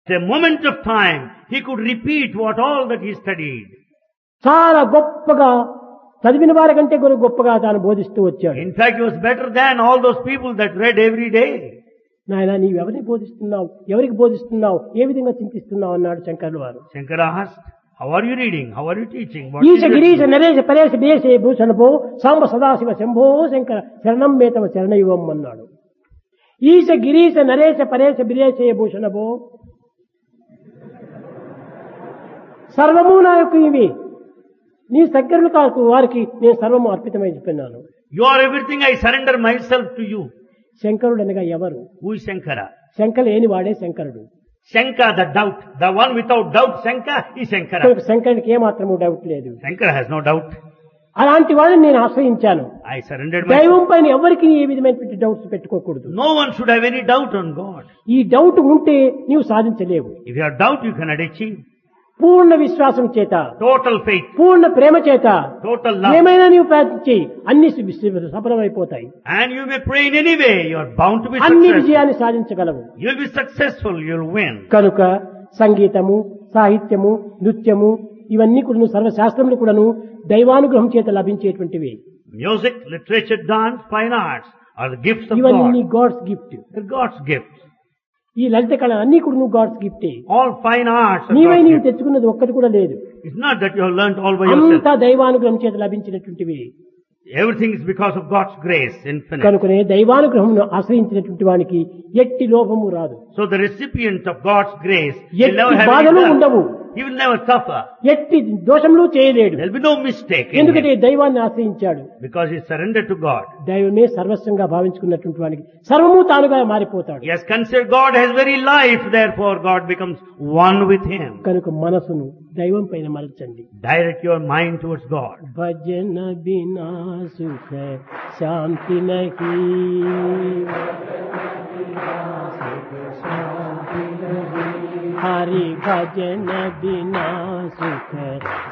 a moment of time, he could repeat what all that he studied. చాలా గొప్పగా చదివిన వారి కంటే కూడా గొప్పగా తాను బోధిస్తూ వచ్చాడు In fact, he was better than all those people that read every day. నాయన నీవు ఎవరికి బోధిస్తున్నావు ఎవరికి బోధిస్తున్నావు ఏ విధంగా చింతిస్తున్నావు అన్నాడు శంకరుడు వారు Shankara asked, how are you reading? How are you teaching? What ఈశ is it? గిరీశ నరేశ పరేశ బిరేశే భూషణభో సాంబ సదాశివ శంభో శంకర శరణం మేతవ శరణయువం అన్నాడు ఈశ గిరీశ నరేశ పరేశ బిరేశే భూషణభో సర్వము నా యొక్క ఇవి నీ దగ్గరలు కాకు వారికి నేను సర్వము అర్పితమై చెప్పినాను You are everything, I surrender myself to you. శంకరుడు అనగా ఎవరు Who is Shankara? శంక లేని వాడే శంకరుడు Shanka, the doubt. The one without doubt, Shanka is Shankara. కనుక శంకరునికి ఏమాత్రము డౌట్ లేదు Shankara has no doubt. అలాంటి వాడిని నేను ఆశ్రయించాను I surrendered myself. దైవం పైన ఎవరికి ఏ విధమైనటువంటి డౌట్స్ పెట్టుకోకూడదు No one should have any doubt on God. ఈ డౌట్ ఉంటే నీవు సాధించలేవు If you have doubt, you cannot achieve. పూర్ణ విశ్వాసం చేత Total faith, పూర్ణ ప్రేమ చేత total love. ఏమైనా నీవు ప్రార్థించి అన్ని సి- సి- సఫలమైపోతాయి And you may pray in any way. You are bound to be అన్ని successful. విజయాన్ని సాధించగలవు You will be successful. You will win. కనుక సంగీతము సాహిత్యము నృత్యము ఇవన్నీ కూడా సర్వశాస్త్రములు కూడాను దైవానుగ్రహం చేత లభించేటువంటివి Music, literature, dance, fine arts are the gifts of ఇవన్నీ God. God's gift They're God's gifts. ఈ లలిత కళ అన్ని కూడా నువ్వు గాడ్స్ గిఫ్టే All fine arts are నీవై God's నీవు gifts. తెచ్చుకున్నది ఒక్కటి కూడా లేదు It's not that you have learnt all by yourself. అంతా దైవానుగ్రహం చేత లభించినటువంటివి Everything is because of God's grace, infinite. కనుకనే దైవానుగ్రహమును ఆశ్రయించినటువంటి వానికి ఎట్టి లోపము రాదు So the recipient of God's grace will ఎట్టి never have బాధలు any ఉండవు doubt. He will never suffer. ఎట్టి దోషములు చేయలేడు There will be no mistake in ఎందుకంటే him దైవాన్ని ఆశ్రయించాడు because he surrendered to God. దైవమే సర్వస్వంగా భావించుకున్నటువంటి వానికి సర్వము తానుగా మారిపోతాడు He has considered God has very life, therefore God becomes one with him. కనుక మనసును దైవం పైన మలచండి Direct your mind towards God. భజన బినా సుఖ శాంతి నహి హరి భజన బినా సుఖ